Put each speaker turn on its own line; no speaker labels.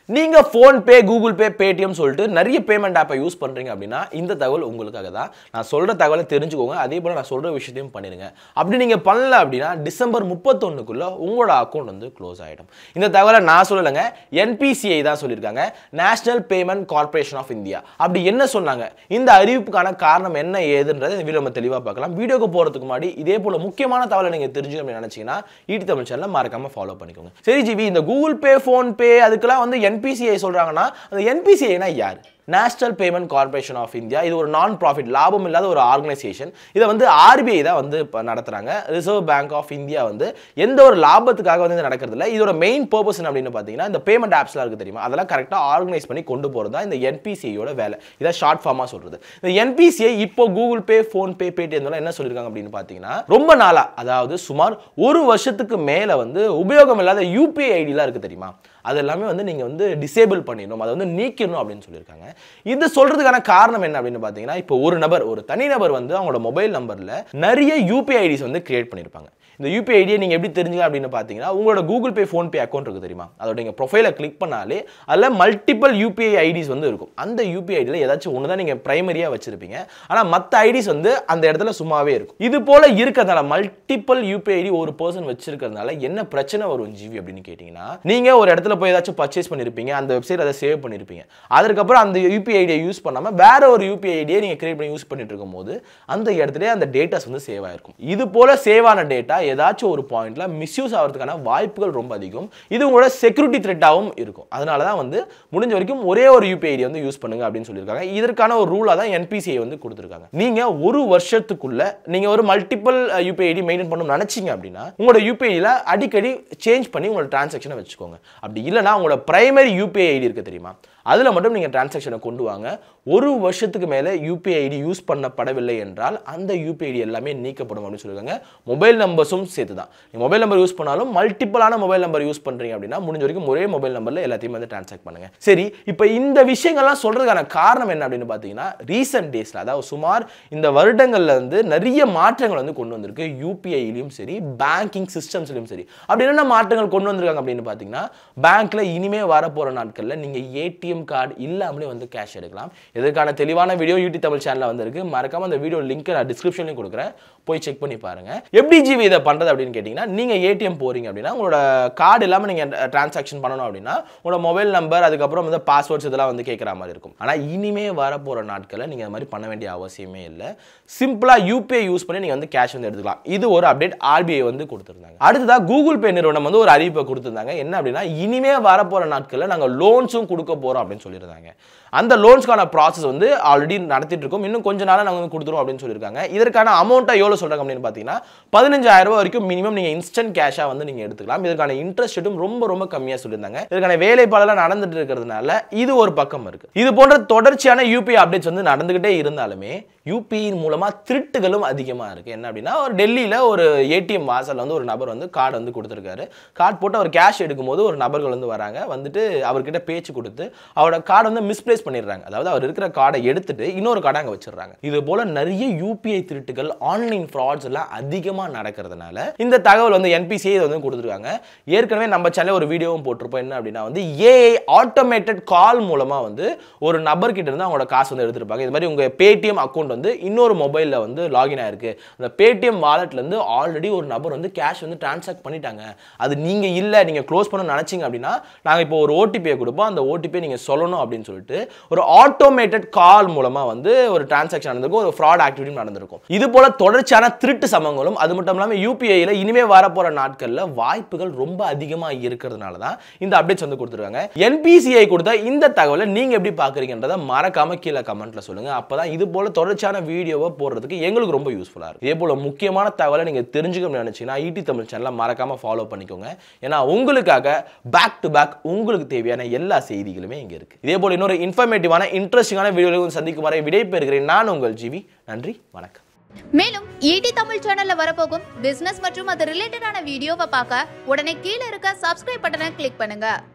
நீங்க PhonePe Google Pay Paytm சொல்லிட்டு நிறைய பேமெண்ட் ஆப்பை யூஸ் பண்றீங்க அப்படின்னா இந்த தகவல் உங்களுக்காக தான் நான் சொல்ற தகவலை தெரிஞ்சுக்கோங்க அதே போல நான் சொல்ற விஷயத்தையும் பண்ணிடுங்க அப்படி நீங்க பண்ணல அப்படின்னா டிசம்பர் முப்பத்தொன்னுக்குள்ள உங்களோட அக்கௌண்ட் வந்து க்ளோஸ் ஆயிடும் இந்த தகவலை நான் சொல்லலைங்க என்பிசிஐ தான் சொல்லியிருக்காங்க national payment corporation of India அப்படி என்ன சொன்னாங்க இந்த அறிவிப்புக்கான காரணம் என்ன ஏதுன்றதை இந்த வீடியோ நம்ம தெளிவாக பார்க்கலாம் வீடியோக்கு போறதுக்கு முன்னாடி இதே போல முக்கியமான தகவலை நீங்க தெரிஞ்சுக்கணும் அப்படின்னு நினைச்சீங்கன்னா ஈடி தமிழ் சேனலை மறக்காம ஃபாலோ பண்ணிக்கோங்க சரி ஜிவி இந்த கூகுள் பே ஃபோன் பே அதுக்கெல்லாம் வந்து என்பிசிஐ சொல்றாங்கன்னா அந்த என்பிசிஐனா யார் national payment corporation of India இது ஒரு நான் ப்ராஃபிட் லாபம் இல்லாத ஒரு ஆர்கனைசேஷன் இதை வந்து ஆர்பிஐ தான் வந்து இப்போ நடத்துறாங்க ரிசர்வ் பேங்க் ஆஃப் இந்தியா வந்து எந்த ஒரு லாபத்துக்காக வந்து இது நடக்கிறது இல்லை இதோட மெயின் பர்பஸ் என்ன அப்படின்னு பார்த்தீங்கன்னா இந்த பேமெண்ட் ஆப்ஸ்லாம் இருக்கு தெரியுமா அதெல்லாம் கரெக்டாக ஆர்கனைஸ் பண்ணி கொண்டு போகிறது தான் இந்த என்பிசிஐயோட வேலை இதை ஷார்ட் ஃபார்மாக சொல்றது இந்த என்பிசிஐ இப்போ Google Pay PhonePe Paytm என்ன சொல்லியிருக்காங்க அப்படின்னு பார்த்தீங்கன்னா ரொம்ப நாளா அதாவது சுமார் ஒரு வருஷத்துக்கு மேலே வந்து உபயோகம் இல்லாத யூபிஐ ஐடிலாம் இருக்கு தெரியுமா அது எல்லாமே வந்து நீங்கள் வந்து டிசேபிள் பண்ணிடணும் அதை வந்து நீக்கிடணும் அப்படின்னு சொல்லியிருக்காங்க இது சொல்றதுக்கான காரணம் என்ன அப்படின்னு பார்த்தீங்கன்னா இப்போ ஒரு நபர் ஒரு தனிநபர் வந்து அவங்களோட மொபைல் நம்பரில் நிறைய யூபிஐ ஐடிஸ் வந்து கிரியேட் பண்ணியிருப்பாங்க இந்த யூபிஐ ஐடியை நீங்கள் எப்படி தெரிஞ்சுக்கலாம் அப்படின்னு பார்த்தீங்கன்னா உங்களோட கூகுள் பே ஃபோன்பே அக்கௌண்ட் இருக்குது தெரியுமா அதோட நீங்கள் ப்ரொஃபைலை கிளிக் பண்ணாலே அதில் மல்டிபிள் யூபிஐ ஐடிஸ் வந்து இருக்கும் அந்த யூபிஐ ஐடியில் ஏதாச்சும் ஒன்று தான் நீங்கள் ப்ரைமரியாக வச்சிருப்பீங்க ஆனால் மற்ற ஐடிஸ் வந்து அந்த இடத்துல சும்மாவே இருக்கும் இது போல இருக்கிறதுனால மல்டிபிள் யூபிஐ ஐடி ஒரு பர்சன் வச்சிருக்கிறதுனால என்ன பிரச்சனை வரும் ஜிவி அப்படின்னு கேட்டிங்கன்னா நீங்கள் ஒரு இடத்துல போய் ஏதாச்சும் பர்ச்சேஸ் பண்ணியிருப்பீங்க அந்த வெப்சைட் அதை சேவ் பண்ணியிருப்பீங்க அதுக்கப்புறம் அந்த யூபிஐ ஐடியை யூஸ் பண்ணாமல் வேற ஒரு யூபிஐ ஐடியை நீங்கள் கிரியேட் பண்ணி யூஸ் பண்ணிட்டு இருக்கும்போது அந்த இடத்துல அந்த டேட்டாஸ் வந்து சேவ் ஆயிருக்கும் இது போல சேவ் ஆன டேட்டா ஏதாச்சும் ஒரு பாயிண்ட்ல மிஸ்யூஸ் ஆகிறதுக்கான வாய்ப்புகள் ரொம்ப அதிகம் இது உங்களோட செக்யூரிட்டி த்ரெட்டாகவும் இருக்கும் அதனால தான் வந்து முடிஞ்ச வரைக்கும் ஒரே ஒரு யூபிஐ ஐடி வந்து யூஸ் பண்ணுங்க அப்படின்னு சொல்லியிருக்காங்க இதற்கான ஒரு ரூலாக தான் என்பிசிஐ வந்து கொடுத்துருக்காங்க நீங்க ஒரு வருஷத்துக்குள்ள நீங்க ஒரு மல்டிபிள் யூபிஐ ஐடி மெயின்டைன் பண்ணணும்னு நினைச்சீங்க அப்படின்னா உங்களோட யூபிஐல அடிக்கடி சேஞ்ச் பண்ணி உங்களோட டிரான்சாக்ஷனை வச்சுக்கோங்க அப்படி இல்லைனா உங்களோட பிரைமரி யூபிஐ ஐடி இருக்கு தெரியுமா அதில் மட்டும் நீங்கள் டிரான்சாக்ஷனை கொண்டு வாங்க ஒரு வருஷத்துக்கு மேலே யூபிஐ ஐடி யூஸ் பண்ணப்படவில்லை என்றால் அந்த யூபிஐ ஐடி எல்லாமே நீக்கப்படும் அப்படின்னு சொல்லியிருக்காங்க மொபைல் நம்பர்ஸும் சேர்த்து தான் நீங்கள் மொபைல் நம்பர் யூஸ் பண்ணாலும் மல்டிபிளான மொபைல் நம்பர் யூஸ் பண்ணுறீங்க அப்படின்னா முடிஞ்ச வரைக்கும் ஒரே மொபைல் நம்பரில் எல்லாத்தையும் வந்து டிரான்சாக்ட் பண்ணுங்க சரி இப்போ இந்த விஷயங்கள்லாம் சொல்கிறதுக்கான காரணம் என்ன அப்படின்னு பார்த்தீங்கன்னா ரீசெண்ட் டேஸில் அதாவது சுமார் இந்த வருடங்களில் வந்து நிறைய மாற்றங்கள் வந்து கொண்டு வந்திருக்கு யூபிஐலையும் சரி பேங்கிங் சிஸ்டம்ஸ்லையும் சரி அப்படி என்னென்ன மாற்றங்கள் கொண்டு வந்திருக்காங்க அப்படின்னு பார்த்தீங்கன்னா பேங்க்ல இனிமே வரப்போகிற நாட்களில் நீங்கள் ஏடிஎம் கார்டு இல்லாமலே வந்து கேஷ் எடுக்கலாம் இதற்கான தெளிவான வீடியோ யூடியூப் தமிழ் சேனலில் வந்திருக்கு மறக்காம அந்த வீடியோ லிங்க் நான் டிஸ்கிரிப்ஷன்லையும் கொடுக்குறேன் போய் செக் பண்ணி பாருங்க எப்படி ஜிவி இதை பண்ணுறது அப்படின்னு கேட்டிங்கன்னா நீங்கள் ஏடிஎம் போறீங்க அப்படின்னா உங்களோட கார்டு இல்லாமல் நீங்கள் டிரான்சாக்ஷன் பண்ணணும் அப்படின்னா உங்களோட மொபைல் நம்பர் அதுக்கப்புறம் வந்து பாஸ்வேர்ட்ஸ் இதெல்லாம் வந்து கேட்குற மாதிரி இருக்கும் ஆனால் இனிமே வரப்போகிற நாட்களில் நீங்கள் அது மாதிரி பண்ண வேண்டிய அவசியமே இல்லை சிம்பிளாக யூபிஐ யூஸ் பண்ணி நீங்கள் வந்து கேஷ் வந்து எடுத்துக்கலாம் இது ஒரு அப்டேட் ஆர்பிஐ வந்து கொடுத்துருந்தாங்க அடுத்ததாக கூகுள் பே நிறுவனம் வந்து ஒரு அறிவிப்பை கொடுத்துருந்தாங்க என்ன அப்படின்னா இனிமே வரப்போகிற நாட்களில் நாங்கள் லோன்ஸும் கொடுக்க போகிறோம் அப்படின்னு சொல்லியிருந்தாங்க அந்த லோன்ஸ்க்கான ப்ராசஸ் வந்து ஆல்ரெடி நடத்திட்டு இருக்கோம் இன்னும் கொஞ்ச நாளாக நாங்கள் வந்து கொடுத்துருவோம் அப்படின்னு சொல்லியிருக்காங்க இதற்கான அமௌண்ட்டை எவ்வளோ சொல்கிறாங்க அப்படின்னு பார்த்தீங்கன்னா பதினஞ்சாயிரம் ரூபாய் வரைக்கும் மினிமம் நீங்கள் இன்ஸ்டன்ட் கேஷாக வந்து நீங்கள் எடுத்துக்கலாம் இதற்கான இன்ட்ரெஸ்ட் ரேட்டும் ரொம்ப ரொம்ப கம்மியாக சொல்லியிருந்தாங்க இதற்கான வேலைப்பாடெல்லாம் நடந்துட்டு இருக்கிறதுனால இது ஒரு பக்கம் இருக்கு இது போன்ற தொடர்ச்சியான யூபிஐ அப்டேட்ஸ் வந்து நடந்துகிட்டே இருந்தாலுமே யூபிஐ மூலமா திருட்டுகளும் அதிகமாக இருக்கு என்ன அப்படின்னா ஒரு டெல்லியில் ஒரு ஏடிஎம் வாசல்ல வந்து ஒரு நபர் வந்து கார்டு வந்து கொடுத்துருக்காரு கார்டு போட்டு அவர் கேஷ் எடுக்கும்போது ஒரு நபர்கள் வந்து வராங்க வந்துட்டு அவர்கிட்ட பேச்சு கொடுத்து அவரோட கார்டை வந்து மிஸ்பிளேஸ் பண்ணிடுறாங்க அதாவது அவர் இருக்கிற கார்டை எடுத்துட்டு இன்னொரு கார்டை அங்கே வச்சிடுறாங்க இது போல நிறைய யூபிஐ திருட்டுகள் ஆன்லைன் ஃப்ராட்ஸ் எல்லாம் அதிகமாக நடக்கிறதுனால இந்த தகவல் வந்து என்பிசிஐ இதை வந்து கொடுத்துருக்காங்க ஏற்கனவே நம்ம சேனல் ஒரு வீடியோவும் போட்டிருப்போம் என்ன அப்படின்னா வந்து ஏஐ ஆட்டோமேட்டட் கால் மூலமா வந்து ஒரு நபர்கிட்ட இருந்து அவங்களோட காசு வந்து எடுத்திருப்பாங்க இது மாதிரி உங்க பேடிஎம் அக்கௌண்ட் வந்து இன்னொரு மொபைலில் வந்து லாகின் ஆயிருக்கு அந்த பேடிஎம் வாலெட்லேருந்து ஆல்ரெடி ஒரு நபர் வந்து கேஷ் வந்து டிரான்சாக்ட் பண்ணிட்டாங்க அது நீங்கள் இல்லை நீங்கள் க்ளோஸ் பண்ண நினச்சிங்க அப்படின்னா நாங்கள் இப்போ ஒரு ஓடிபியை கொடுப்போம் அந்த ஓடிபியை நீங்கள் சொல்லணும் அப்படின்னு சொல்லிட்டு ஒரு ஆட்டோமேட்டட் கால் மூலமாக வந்து ஒரு டிரான்சாக்ஷன் நடந்திருக்கும் ஒரு ஃப்ராட் ஆக்டிவிட்டி நடந்திருக்கும் இது போல தொடர்ச்சியான திருட்டு சமங்களும் அது மட்டும் இல்லாமல் யூபிஐயில் இனிமே வரப்போகிற நாட்களில் வாய்ப்புகள் ரொம்ப அதிகமாக இருக்கிறதுனால தான் இந்த அப்டேட்ஸ் வந்து கொடுத்துருக்காங்க என்பிசிஐ கொடுத்த இந்த தகவலை நீங்கள் எப்படி பார்க்குறீங்கன்றதை மறக்காம கீழே கமெண்ட்ல சொல்லுங்க அப்பதான் இது போல தொடர்ச்சியான வீடியோவை போடுறதுக்கு எங்களுக்கு ரொம்ப யூஸ்ஃபுல்லாக இருக்கும் இதே போல முக்கியமான தகவலை நீங்கள் தெரிஞ்சுக்கணும்னு நினைச்சீங்கன்னா ஈடி தமிழ் சேனலை மறக்காம ஃபாலோ பண்ணிக்கோங்க ஏன்னா உங்களுக்காக பேக் டு பேக் உங்களுக்கு தேவையான எல்லா செய்திகளுமே இங்கே இருக்கு இதே போல இன்னொரு இன்ஃபர்மேட்டிவான இன்ட்ரெஸ்டிங்கான வீடியோவில் சந்திக்கும் வரை விடைபெறுகிறேன் நான் உங்கள் ஜிவி நன்றி வணக்கம்
மேலும் ஈடி தமிழ் சேனல்ல வரப்போகும் பிசினஸ் மற்றும் அது ரிலேட்டடான வீடியோவை பார்க்க உடனே கீழே இருக்க சப்ஸ்கிரைப் பட்டனை கிளிக் பண்ணுங்க